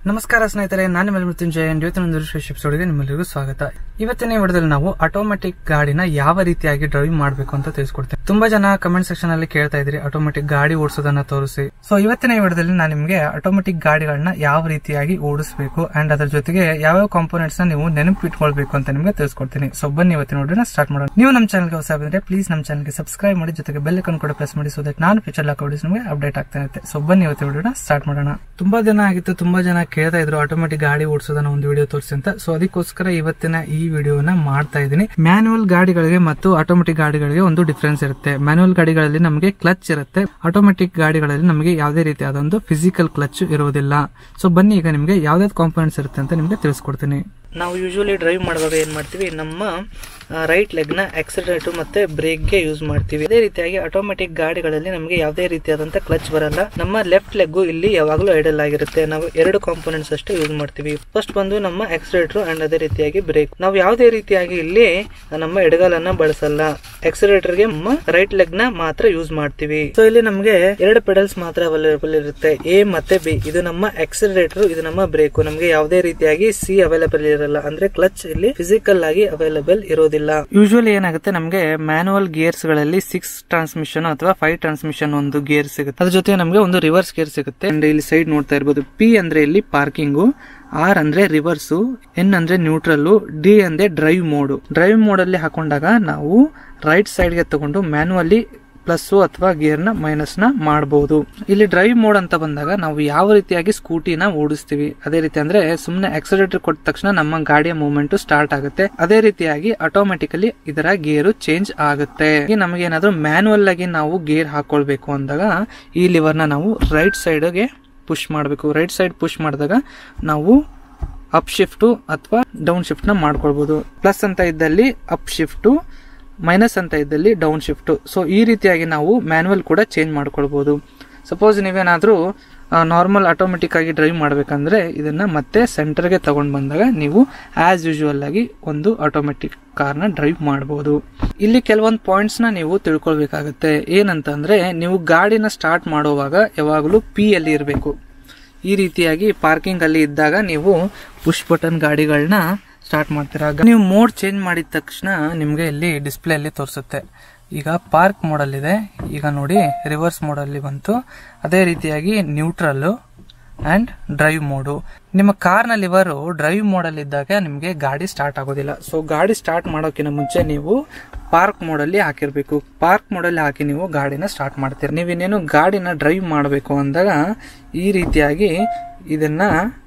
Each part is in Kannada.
ನಮಸ್ಕಾರ ಸ್ನೇಹಿತರೆ ನಾನು ನಿಮ್ಮಲ್ಲಿ ಮೃತ್ಯುಂಜಯ ಅಂಡ್ ಇವತ್ತಿನ ಒಂದು ವಿಶೇಷ ಎಪಿಸೋಡ್ಗೆ ನಿಮ್ಮೆಲ್ಲರಿಗೂ ಸ್ವಾಗತ ಇವತ್ತಿನ ವಿಡಿಯೋದಲ್ಲಿ ನಾವು ಆಟೋಮೆಟಿಕ್ ಗಾಡಿನ ಯಾವ ರೀತಿಯಾಗಿ ಡ್ರೈವ್ ಮಾಡಬೇಕು ಅಂತ ತಿಳಿಸ್ಕೊಡ್ತೇನೆ ತುಂಬಾ ಜನ ಕಮೆಂಟ್ ಸೆಕ್ಷನ್ ಅಲ್ಲಿ ಕೇಳ್ತಾ ಇದ್ರಿ ಆಟೋಮೆಟಿಕ್ ಗಾಡಿ ಓಡಿಸೋದನ್ನ ತೋರಿಸಿ ಸೊ ಇವತ್ತಿನ ವಿಡಿಯೋದಲ್ಲಿ ನಾನು ನಿಮಗೆ ಆಟೋಮೆಟಿಕ್ ಗಾಡಿಗಳನ್ನ ಯಾವ ರೀತಿಯಾಗಿ ಓಡಿಸಬೇಕು ಅಂಡ್ ಅದರ ಜೊತೆಗೆ ಯಾವ್ಯಾವ ಕಾಂಪೋನೆಂಟ್ಸ್ ನ ನೀವು ನೆನಪಿಟ್ಕೊಳ್ಬೇಕು ಅಂತ ನಿಮಗೆ ತಿಳಿಸ್ಕೊಡ್ತೀನಿ ಸೊ ಬನ್ನಿ ಇವತ್ತಿನ ವಿಡಿಯೋನ ಸ್ಟಾರ್ಟ್ ಮಾಡೋಣ ನೀವು ನಮ್ಮ ಚಾನಲ್ಗೆ ಹೊಸ ಬಂದ್ರೆ ಪ್ಲೀಸ್ ನಮ್ಮ ಚಾನಲ್ಗೆ ಸಬ್ಸ್ಕ್ರೈಬ್ ಮಾಡಿ ಜೊತೆಗೆ ಬೆಲ್ ಐಕನ್ ಕೂಡ ಪ್ರೆಸ್ ಮಾಡಿ ಸೊ ದಟ್ ನಾನು ಫ್ಯೂಚರ್ ಲಾಕ್ ವಿಡಿಯೋಸ್ ನಿಮಗೆ ಅಪ್ಡೇಟ್ ಆಗ್ತಾ ಇರುತ್ತೆ ಸೊ ಬನ್ನಿ ಇವತ್ತಿನ ವಿಡಿಯೋನ ಸ್ಟಾರ್ಟ್ ಮಾಡೋಣ ತುಂಬಾ ದಿನ ಆಗಿತ್ತು ತುಂಬಾ ಜನ ಕೇಳ್ತಾ ಇದ್ರು ಆಟೋಮೆಟಿಕ್ ಗಾಡಿ ಓಡಿಸೋದನ್ನ ಒಂದು ವಿಡಿಯೋ ತೋರಿಸಿ ಅಂತ ಸೊ ಅದಕ್ಕೋಸ್ಕರ ಇವತ್ತಿನ ಈ ವಿಡಿಯೋನ ಮಾಡ್ತಾ ಇದ್ದೀನಿ ಮ್ಯಾನುವಲ್ ಗಾಡಿಗಳಿಗೆ ಮತ್ತು ಆಟೋಮೆಟಿಕ್ ಗಾಡಿಗಳಿಗೆ ಒಂದು ಡಿಫ್ರೆನ್ಸ್ ಇರುತ್ತೆ ಮ್ಯಾನುವಲ್ ಗಾಡಿಗಳಲ್ಲಿ ನಮಗೆ ಕ್ಲಚ್ ಇರುತ್ತೆ ಆಟೋಮೆಟಿಕ್ ಗಾಡಿಗಳಲ್ಲಿ ನಮಗೆ ಯಾವುದೇ ರೀತಿಯಾದ ಒಂದು ಫಿಸಿಕಲ್ ಕ್ಲಚ್ ಇರುವುದಿಲ್ಲ ಸೊ ಬನ್ನಿ ಈಗ ನಿಮಗೆ ಯಾವ್ದಾವ್ದು ಕಾಂಪೋನೆಂಟ್ಸ್ ಇರುತ್ತೆ ಅಂತ ನಿಮಗೆ ತಿಳಿಸ್ಕೊಡ್ತೀನಿ ನಾವು ಯೂಶುವಲಿ ಡ್ರೈವ್ ಮಾಡುವಾಗ ಏನ್ ಮಾಡ್ತೀವಿ ನಮ್ಮ ರೈಟ್ ಲೆಗ್ ನ ಆಕ್ಸಿಲೇಟರ್ ಮತ್ತೆ ಬ್ರೇಕ್ ಗೆ ಯೂಸ್ ಮಾಡ್ತೀವಿ ಅದೇ ರೀತಿಯಾಗಿ ಆಟೋಮೆಟಿಕ್ ಗಾಡಿಗಳಲ್ಲಿ ನಮಗೆ ಯಾವುದೇ ರೀತಿಯಾದಂತ ಕ್ಲಚ್ ಬರಲ್ಲ ನಮ್ಮ ಲೆಫ್ಟ್ ಲೆಗ್ ಇಲ್ಲಿ ಯಾವಾಗಲೂ ಐಡಲ್ ಆಗಿರುತ್ತೆ ನಾವು ಎರಡು ಕಾಂಪೋನೆಂಟ್ಸ್ ಅಷ್ಟೇ ಯೂಸ್ ಮಾಡ್ತೀವಿ ಫಸ್ಟ್ ಬಂದು ನಮ್ಮ ಆಕ್ಸಿಲೇಟರ್ ಅಂಡ್ ಅದೇ ರೀತಿಯಾಗಿ ಬ್ರೇಕ್ ನಾವು ಯಾವುದೇ ರೀತಿಯಾಗಿ ಇಲ್ಲಿ ನಮ್ಮ ಎಡಗಾಲನ್ನ ಬಳಸಲ್ಲ ಆಕ್ಸಿಲೇಟರ್ ಗೆ ನಮ್ಮ ರೈಟ್ ಲೆಗ್ ನ ಮಾತ್ರ ಯೂಸ್ ಮಾಡ್ತೀವಿ ಸೊ ಇಲ್ಲಿ ನಮಗೆ ಎರಡು ಪೆಡಲ್ಸ್ ಮಾತ್ರ ಅವೈಲೇಬಲ್ ಇರುತ್ತೆ ಎ ಮತ್ತೆ ಬಿ ಇದು ನಮ್ಮ ಆಕ್ಸಿಲೇಟರ್ ಇದು ನಮ್ಮ ಬ್ರೇಕ್ ನಮಗೆ ಯಾವುದೇ ರೀತಿಯಾಗಿ ಸಿ ಅವೈಲೇಬಲ್ ಇರಲ್ಲ ಅಂದ್ರೆ ಕ್ಲಚ್ ಇಲ್ಲಿ ಫಿಸಿಕಲ್ ಆಗಿ ಅವೈಲೇಬಲ್ ಇರೋದಿಲ್ಲ ಯೂಶುವಲಿ ಏನಾಗುತ್ತೆ ನಮಗೆ ಮ್ಯಾನುವಲ್ ಗೇರ್ಸ್ ಗಳಲ್ಲಿ ಸಿಕ್ಸ್ ಟ್ರಾನ್ಸ್ಮಿಷನ್ ಅಥವಾ ಫೈವ್ ಟ್ರಾನ್ಸ್ಮಿಷನ್ ಒಂದು ಗೇರ್ ಸಿಗುತ್ತೆ ಅದ್ರ ಜೊತೆ ನಮಗೆ ಒಂದು ರಿವರ್ಸ್ ಗೇರ್ ಸಿಗುತ್ತೆ ಅಂದ್ರೆ ಇಲ್ಲಿ ಸೈಡ್ ನೋಡ್ತಾ ಇರ್ಬೋದು ಪಿ ಅಂದ್ರೆ ಇಲ್ಲಿ ಪಾರ್ಕಿಂಗು ಆರ್ ಅಂದ್ರೆ ರಿವರ್ಸು ಎನ್ ಅಂದ್ರೆ ನ್ಯೂಟ್ರಲ್ ಡಿ ಅಂದ್ರೆ ಡ್ರೈವ್ ಮೋಡ್ ಡ್ರೈವ್ ಮೋಡ್ ಅಲ್ಲಿ ಹಾಕೊಂಡಾಗ ನಾವು ರೈಟ್ ಸೈಡ್ ಗೆ ತಗೊಂಡು ಮ್ಯಾನುವಲಿ ಪ್ಲಸ್ ಅಥವಾ ಗೇರ್ ನ ಮೈನಸ್ ನ ಮಾಡಬಹುದು ಇಲ್ಲಿ ಡ್ರೈವ್ ಮೋಡ್ ಅಂತ ಬಂದಾಗ ನಾವು ಯಾವ ರೀತಿಯಾಗಿ ಸ್ಕೂಟಿನ ಓಡಿಸ್ತೀವಿ ಅದೇ ರೀತಿ ಅಂದ್ರೆ ಸುಮ್ಮನೆ ಆಕ್ಸಿಲೇಟರ್ ಕೊಟ್ಟ ತಕ್ಷಣ ನಮ್ಮ ಗಾಡಿಯ ಮೂವ್ಮೆಂಟ್ ಸ್ಟಾರ್ಟ್ ಆಗುತ್ತೆ ಅದೇ ರೀತಿಯಾಗಿ ಆಟೋಮೆಟಿಕಲಿ ಇದರ ಗೇರು ಚೇಂಜ್ ಆಗುತ್ತೆ ಈಗ ನಮಗೆ ಏನಾದ್ರೂ ಮ್ಯಾನುವಲ್ ಆಗಿ ನಾವು ಗೇರ್ ಹಾಕೊಳ್ಬೇಕು ಅಂದಾಗ ಈ ಲಿವರ್ ನ ನಾವು ರೈಟ್ ಸೈಡ್ ಗೆ ಪುಷ್ ಮಾಡಬೇಕು ರೈಟ್ ಸೈಡ್ ಪುಷ್ ಮಾಡಿದಾಗ ನಾವು ಅಪ್ ಶಿಫ್ಟ್ ಅಥವಾ ಡೌನ್ ಶಿಫ್ಟ್ ನ ಮಾಡ್ಕೊಳ್ಬಹುದು ಪ್ಲಸ್ ಅಂತ ಇದ್ದಲ್ಲಿ ಅಪ್ ಶಿಫ್ಟ್ ಮೈನಸ್ ಅಂತ ಇದ್ದಲ್ಲಿ ಡೌನ್ ಶಿಫ್ಟ್ ಸೊ ಈ ರೀತಿಯಾಗಿ ನಾವು ಮ್ಯಾನುವಲ್ ಕೂಡ ಚೇಂಜ್ ಮಾಡ್ಕೊಳ್ಬಹುದು ಸಪೋಸ್ ನೀವೇನಾದ್ರೂ ನಾರ್ಮಲ್ ಆಟೋಮೆಟಿಕ್ ಆಗಿ ಡ್ರೈವ್ ಮಾಡಬೇಕಂದ್ರೆ ಇದನ್ನ ಮತ್ತೆ ಸೆಂಟರ್ಗೆ ತಗೊಂಡು ಬಂದಾಗ ನೀವು ಆಸ್ ಯೂಶುವಲ್ ಆಗಿ ಒಂದು ಆಟೋಮೆಟಿಕ್ ಕಾರ್ನ ಡ್ರೈವ್ ಮಾಡಬಹುದು ಇಲ್ಲಿ ಕೆಲವೊಂದು ಪಾಯಿಂಟ್ಸ್ ನ ನೀವು ತಿಳ್ಕೊಳ್ಬೇಕಾಗತ್ತೆ ಏನಂತಂದ್ರೆ ನೀವು ಗಾಡಿನ ಸ್ಟಾರ್ಟ್ ಮಾಡುವಾಗ ಯಾವಾಗಲೂ ಪಿ ಅಲ್ಲಿ ಇರಬೇಕು ಈ ರೀತಿಯಾಗಿ ಪಾರ್ಕಿಂಗ್ ಅಲ್ಲಿ ಇದ್ದಾಗ ನೀವು ಪುಷ್ ಬಟನ್ ಗಾಡಿಗಳನ್ನ ಸ್ಟಾರ್ಟ್ ಮಾಡ್ತೀರಾ ನೀವು ಮೋಡ್ ಚೇಂಜ್ ಮಾಡಿದ ತಕ್ಷಣ ನಿಮಗೆ ಇಲ್ಲಿ ಡಿಸ್ಪ್ಲೇ ಅಲ್ಲಿ ತೋರಿಸುತ್ತೆ ಈಗ ಪಾರ್ಕ್ ಮೋಡಲ್ ಇದೆ ಈಗ ನೋಡಿ ರಿವರ್ಸ್ ಮೋಡಲ್ಲಿ ಬಂತು ಅದೇ ರೀತಿಯಾಗಿ ನ್ಯೂಟ್ರಲ್ ಅಂಡ್ ಡ್ರೈವ್ ಮೋಡು ನಿಮ್ಮ ಕಾರ್ನ ಲಿವರು ಡ್ರೈವ್ ಮೋಡಲ್ ಇದ್ದಾಗ ನಿಮಗೆ ಗಾಡಿ ಸ್ಟಾರ್ಟ್ ಆಗೋದಿಲ್ಲ ಸೊ ಗಾಡಿ ಸ್ಟಾರ್ಟ್ ಮಾಡೋಕ್ಕಿಂತ ಮುಂಚೆ ನೀವು ಪಾರ್ಕ್ ಮೋಡಲ್ಲಿ ಹಾಕಿರ್ಬೇಕು ಪಾರ್ಕ್ ಮೋಡಲ್ಲಿ ಹಾಕಿ ನೀವು ಗಾಡಿನ ಸ್ಟಾರ್ಟ್ ಮಾಡ್ತೀರಿ ನೀವಿನ್ನೇನು ಗಾಡಿನ ಡ್ರೈವ್ ಮಾಡಬೇಕು ಅಂದಾಗ ಈ ರೀತಿಯಾಗಿ ಇದನ್ನ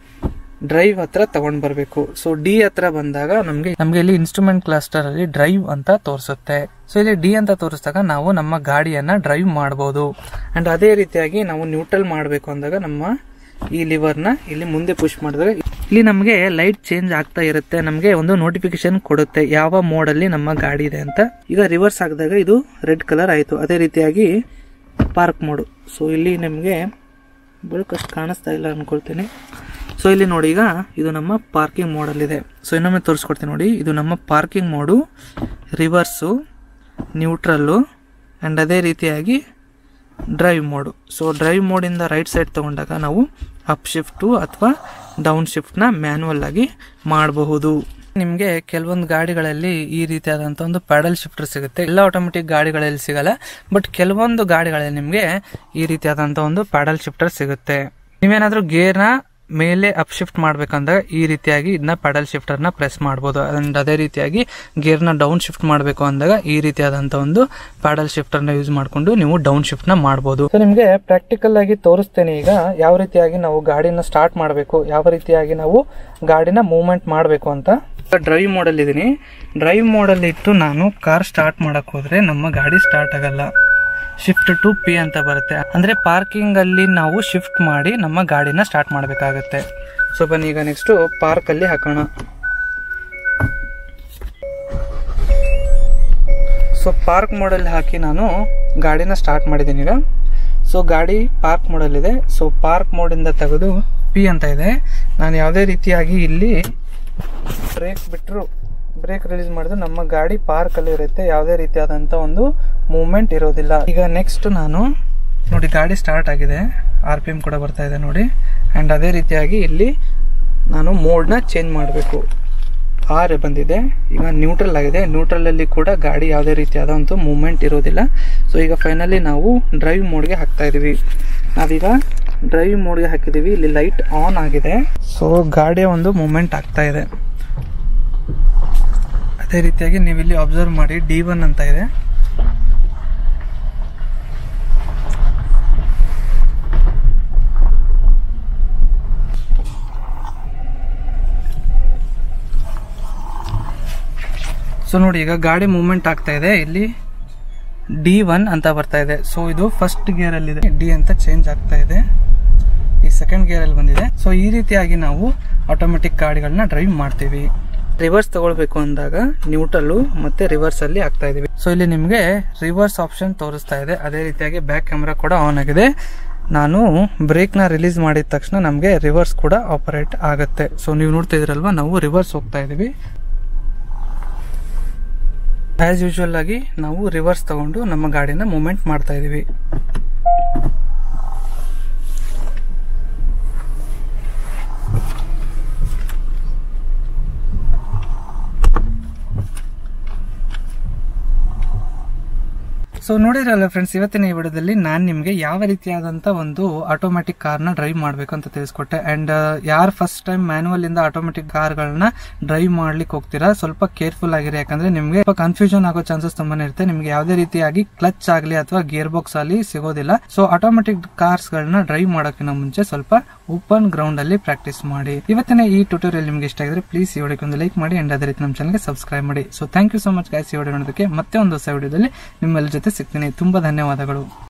ಡ್ರೈವ್ ಹತ್ರ ತಗೊಂಡ್ ಬರಬೇಕು ಸೊ ಡಿ ಹತ್ರ ಬಂದಾಗ ನಮ್ಗೆ ನಮ್ಗೆ ಇಲ್ಲಿ ಇನ್ಸ್ಟ್ರೂಮೆಂಟ್ ಕ್ಲಸ್ಟರ್ ಅಲ್ಲಿ ಡ್ರೈವ್ ಅಂತ ತೋರಿಸುತ್ತೆ ಸೊ ಇಲ್ಲಿ ಡಿ ಅಂತ ತೋರಿಸಿದಾಗ ನಾವು ನಮ್ಮ ಗಾಡಿಯನ್ನ ಡ್ರೈವ್ ಮಾಡಬಹುದು ಅಂಡ್ ಅದೇ ರೀತಿಯಾಗಿ ನಾವು ನ್ಯೂಟ್ರಲ್ ಮಾಡಬೇಕು ಅಂದಾಗ ನಮ್ಮ ಈ ಲಿವರ್ ನ ಇಲ್ಲಿ ಮುಂದೆ ಪುಷ್ ಮಾಡಿದಾಗ ಇಲ್ಲಿ ನಮಗೆ ಲೈಟ್ ಚೇಂಜ್ ಆಗ್ತಾ ಇರುತ್ತೆ ನಮಗೆ ಒಂದು ನೋಟಿಫಿಕೇಶನ್ ಕೊಡುತ್ತೆ ಯಾವ ಮೋಡ್ ಅಲ್ಲಿ ನಮ್ಮ ಗಾಡಿ ಇದೆ ಅಂತ ಈಗ ರಿವರ್ಸ್ ಆಗಿದಾಗ ಇದು ರೆಡ್ ಕಲರ್ ಆಯ್ತು ಅದೇ ರೀತಿಯಾಗಿ ಪಾರ್ಕ್ ಮೋಡ್ ಸೊ ಇಲ್ಲಿ ನಿಮಗೆ ಬೆಳಕಷ್ಟು ಕಾಣಿಸ್ತಾ ಇಲ್ಲ ಅನ್ಕೊಳ್ತೀನಿ ಸೊ ಇಲ್ಲಿ ನೋಡಿ ಈಗ ಇದು ನಮ್ಮ ಪಾರ್ಕಿಂಗ್ ಮೋಡಲ್ಲಿದೆ ಸೊ ಇನ್ನೊಮ್ಮೆ ತೋರಿಸ್ಕೊಡ್ತೀನಿ ನೋಡಿ ಇದು ನಮ್ಮ parking mode reverse neutral and ಅದೇ ರೀತಿಯಾಗಿ ಡ್ರೈವ್ ಮೋಡು ಸೊ ಡ್ರೈವ್ ಮೋಡಿಂದ ರೈಟ್ ಸೈಡ್ ತಗೊಂಡಾಗ ನಾವು ಅಪ್ ಶಿಫ್ಟು ಅಥವಾ ಡೌನ್ ಶಿಫ್ಟ್ನ ಮ್ಯಾನ್ಯಲ್ ಆಗಿ ಮಾಡಬಹುದು ನಿಮಗೆ ಕೆಲವೊಂದು ಗಾಡಿಗಳಲ್ಲಿ ಈ ರೀತಿಯಾದಂಥ ಒಂದು ಪ್ಯಾಡಲ್ ಶಿಫ್ಟರ್ ಸಿಗುತ್ತೆ ಎಲ್ಲ ಆಟೋಮೆಟಿಕ್ ಗಾಡಿಗಳಲ್ಲಿ ಸಿಗಲ್ಲ ಬಟ್ ಕೆಲವೊಂದು ಗಾಡಿಗಳಲ್ಲಿ ನಿಮಗೆ ಈ ರೀತಿಯಾದಂಥ ಒಂದು ಪ್ಯಾಡಲ್ ಶಿಫ್ಟರ್ ಸಿಗುತ್ತೆ ನೀವೇನಾದ್ರೂ ಗೇರ್ನ ಮೇಲೆ ಅಪ್ ಶಿಫ್ಟ್ ಮಾಡ್ಬೇಕಂದ್ರೆ ಈ ರೀತಿಯಾಗಿ ಇದನ್ನ ಪೆಡಲ್ ಶಿಫ್ಟರ್ ನ ಪ್ರೆಸ್ ಮಾಡಬಹುದು ಅಂಡ್ ಅದೇ ರೀತಿಯಾಗಿ ಗೇರ್ ನ ಡೌನ್ ಶಿಫ್ಟ್ ಮಾಡಬೇಕು ಅಂದಾಗ ಈ ರೀತಿಯಾದಂತ ಒಂದು ಪ್ಯಾಡಲ್ ಶಿಫ್ಟರ್ ನ ಯೂಸ್ ಮಾಡಿಕೊಂಡು ನೀವು ಡೌನ್ ಶಿಫ್ಟ್ ನ ಮಾಡಬಹುದು ನಿಮಗೆ ಪ್ರಾಕ್ಟಿಕಲ್ ಆಗಿ ತೋರಿಸ್ತೇನೆ ಈಗ ಯಾವ ರೀತಿಯಾಗಿ ನಾವು ಗಾಡಿನ ಸ್ಟಾರ್ಟ್ ಮಾಡಬೇಕು ಯಾವ ರೀತಿಯಾಗಿ ನಾವು ಗಾಡಿನ ಮೂವ್ಮೆಂಟ್ ಮಾಡಬೇಕು ಅಂತ ಡ್ರೈವ್ ಮೋಡಲ್ ಇದೀನಿ ಡ್ರೈವ್ ಮೋಡಲ್ ಇಟ್ಟು ನಾನು ಕಾರ್ ಸ್ಟಾರ್ಟ್ ಮಾಡಕ್ ಹೋದ್ರೆ ನಮ್ಮ ಗಾಡಿ ಸ್ಟಾರ್ಟ್ ಆಗಲ್ಲ ಶಿಫ್ಟ್ ಟು ಪಿ ಅಂತ ಬರುತ್ತೆ ಅಂದ್ರೆ ಪಾರ್ಕಿಂಗ್ ಅಲ್ಲಿ ನಾವು ಶಿಫ್ಟ್ ಮಾಡಿ ನಮ್ಮ ಗಾಡಿನ ಸ್ಟಾರ್ಟ್ ಮಾಡಬೇಕಾಗತ್ತೆ ಸೊ ಬನ್ನಿ ಈಗ ನೆಕ್ಸ್ಟ್ ಪಾರ್ಕ್ ಅಲ್ಲಿ ಹಾಕೋಣ ಸೊ ಪಾರ್ಕ್ ಮೋಡಲ್ಲಿ ಹಾಕಿ ನಾನು ಗಾಡಿನ ಸ್ಟಾರ್ಟ್ ಮಾಡಿದ್ದೀನಿ ಈಗ ಸೊ ಗಾಡಿ ಪಾರ್ಕ್ ಮೋಡಲ್ ಇದೆ ಸೊ ಪಾರ್ಕ್ ಮೋಡಿಂದ ತೆಗೆದು ಪಿ ಅಂತ ಇದೆ ನಾನು ಯಾವುದೇ ರೀತಿಯಾಗಿ ಇಲ್ಲಿ ಬ್ರೇಕ್ ಬಿಟ್ಟರು ಬ್ರೇಕ್ ರಿಲೀಸ್ ಮಾಡಿದ್ರೆ ನಮ್ಮ ಗಾಡಿ ಪಾರ್ಕ್ ಅಲ್ಲಿ ಇರುತ್ತೆ ಯಾವುದೇ ರೀತಿಯಾದಂತ ಒಂದು ಮೂವ್ಮೆಂಟ್ ಇರೋದಿಲ್ಲ ಈಗ ನೆಕ್ಸ್ಟ್ ನಾನು ನೋಡಿ ಗಾಡಿ ಸ್ಟಾರ್ಟ್ ಆಗಿದೆ ಆರ್ ಪಿ ಎಮ್ ಕೂಡ ಬರ್ತಾ ಇದೆ ನೋಡಿ ಆ್ಯಂಡ್ ಅದೇ ರೀತಿಯಾಗಿ ಇಲ್ಲಿ ನಾನು ಮೋಡ್ನ ಚೇಂಜ್ ಮಾಡಬೇಕು ಆರ್ ಬಂದಿದೆ ಈಗ ನ್ಯೂಟ್ರಲ್ ಆಗಿದೆ ನ್ಯೂಟ್ರಲಲ್ಲಿ ಕೂಡ ಗಾಡಿ ಯಾವುದೇ ರೀತಿಯಾದ ಒಂದು ಮೂಮೆಂಟ್ ಇರೋದಿಲ್ಲ ಸೊ ಈಗ ಫೈನಲಿ ನಾವು ಡ್ರೈವ್ ಮೋಡ್ಗೆ ಹಾಕ್ತಾ ಇದೀವಿ ನಾವೀಗ ಡ್ರೈವ್ ಮೋಡ್ಗೆ ಹಾಕಿದ್ದೀವಿ ಇಲ್ಲಿ ಲೈಟ್ ಆನ್ ಆಗಿದೆ ಸೊ ಗಾಡಿಯ ಒಂದು ಮೂಮೆಂಟ್ ಆಗ್ತಾ ಇದೆ ಅದೇ ರೀತಿಯಾಗಿ ನೀವು ಇಲ್ಲಿ ಅಬ್ಸರ್ವ್ ಮಾಡಿ ಡಿ ಒನ್ ಅಂತ ಇದೆ ಸೊ ನೋಡಿ ಈಗ ಗಾಡಿ ಮೂವ್ಮೆಂಟ್ ಆಗ್ತಾ ಇದೆ ಇಲ್ಲಿ ಡಿ ಒನ್ ಅಂತ ಬರ್ತಾ ಇದೆ ಸೊ ಇದು ಫಸ್ಟ್ ಗೇರ್ ಅಲ್ಲಿ ಇದೆ ಡಿ ಅಂತ ಚೇಂಜ್ ಆಗ್ತಾ ಇದೆ ಈ ಸೆಕೆಂಡ್ ಗೇರ್ ಅಲ್ಲಿ ಬಂದಿದೆ ಸೊ ಈ ರೀತಿಯಾಗಿ ನಾವು ಆಟೋಮೆಟಿಕ್ ಗಾಡಿಗಳನ್ನ ಡ್ರೈವ್ ಮಾಡ್ತೀವಿ ರಿವರ್ಸ್ ತಗೊಳ್ಬೇಕು ಅಂದಾಗ ನ್ಯೂಟ್ರಲ್ಲು ಮತ್ತೆ ರಿವರ್ಸ್ ಅಲ್ಲಿ ಆಗ್ತಾ ಇದೀವಿ ಸೊ ಇಲ್ಲಿ ನಿಮಗೆ ರಿವರ್ಸ್ ಆಪ್ಷನ್ ತೋರಿಸ್ತಾ ಇದೆ ಅದೇ ರೀತಿಯಾಗಿ ಬ್ಯಾಕ್ ಕ್ಯಾಮ್ರಾ ಕೂಡ ಆನ್ ಆಗಿದೆ ನಾನು ಬ್ರೇಕ್ ನ ರಿಲೀಸ್ ಮಾಡಿದ ತಕ್ಷಣ ನಮಗೆ ರಿವರ್ಸ್ ಕೂಡ ಆಪರೇಟ್ ಆಗುತ್ತೆ ಸೊ ನೀವು ನೋಡ್ತಾ ಇದ್ರಲ್ವಾ ನಾವು ರಿವರ್ಸ್ ಹೋಗ್ತಾ ಇದೀವಿ ಆಸ್ ಯೂಶುವಲ್ ಆಗಿ ನಾವು ರಿವರ್ಸ್ ತಗೊಂಡು ನಮ್ಮ ಗಾಡಿನ ಮೂವ್ಮೆಂಟ್ ಮಾಡ್ತಾ ಇದೀವಿ ಸೊ ನೋಡಿದ್ರಲ್ಲ ಫ್ರೆಂಡ್ಸ್ ಇವತ್ತಿನ ಈ ವಿಡಿಯೋದಲ್ಲಿ ನಾನು ನಿಮಗೆ ಯಾವ ರೀತಿಯಾದಂತ ಒಂದು ಆಟೋಮ್ಯಾಟಿಕ್ ಕಾರ್ನ ಡ್ರೈವ್ ಮಾಡಬೇಕು ಅಂತ ತಿಳಿಸ್ಕೊಟ್ಟೆ ಅಂಡ್ ಯಾರು ಫಸ್ಟ್ ಟೈಮ್ ಮ್ಯಾನುವಲ್ ಇಂದ ಆಟೋಮೆಟಿಕ್ ಕಾರ್ಗಳನ್ನ ಡ್ರೈವ್ ಮಾಡ್ಲಿಕ್ಕೆ ಹೋಗ್ತೀರಾ ಸ್ವಲ್ಪ ಕೇರ್ಫುಲ್ ಆಗಿರಿ ಯಾಕಂದ್ರೆ ನಿಮಗೆ ಸ್ವಲ್ಪ ಕನ್ಫ್ಯೂಷನ್ ಆಗೋ ಚಾನ್ಸಸ್ ತುಂಬಾನೇ ಇರುತ್ತೆ ನಿಮ್ಗೆ ಯಾವುದೇ ರೀತಿಯಾಗಿ ಕ್ಲಚ್ ಆಗಲಿ ಅಥವಾ ಗೇರ್ ಬಾಕ್ಸ್ ಅಲ್ಲಿ ಸಿಗೋದಿಲ್ಲ ಸೊ ಆಟೋಮೆಟಿಕ್ ಕಾರ್ಸ್ ಗಳನ್ನ ಡ್ರೈವ್ ಮಾಡೋಕ್ಕಿಂತ ಮುಂಚೆ ಸ್ವಲ್ಪ ಓಪನ್ ಗ್ರೌಂಡ್ ಅಲ್ಲಿ ಪ್ರಾಕ್ಟೀಸ್ ಮಾಡಿ ಇವತ್ತಿನ ಈ ಟ್ಯೂಟೋರಿಯಲ್ ನಿಮ್ಗೆ ಇಷ್ಟ ಆಗಿದ್ರೆ ಪ್ಲೀಸ್ ಈ ವಿಡಿಯೋಕ್ಕೆ ಒಂದು ಲೈಕ್ ಮಾಡಿ ಅಂಡ್ ಅದೇ ರೀತಿ ನಮ್ಮ ಚಾನಲ್ಗೆ ಸಬ್ಸ್ಕ್ರೈಬ್ ಮಾಡಿ so thank you so much guys ಈ ವಿಡಿಯೋ ನೋಡೋದಕ್ಕೆ ಮತ್ತೆ ಒಂದು ಹೊಸ ವಿಡಿಯೋದಲ್ಲಿ ನಿಮ್ಮೆಲ್ಲ ಜೊತೆ ಸಿಗ್ತೀನಿ ತುಂಬಾ ಧನ್ಯವಾದಗಳು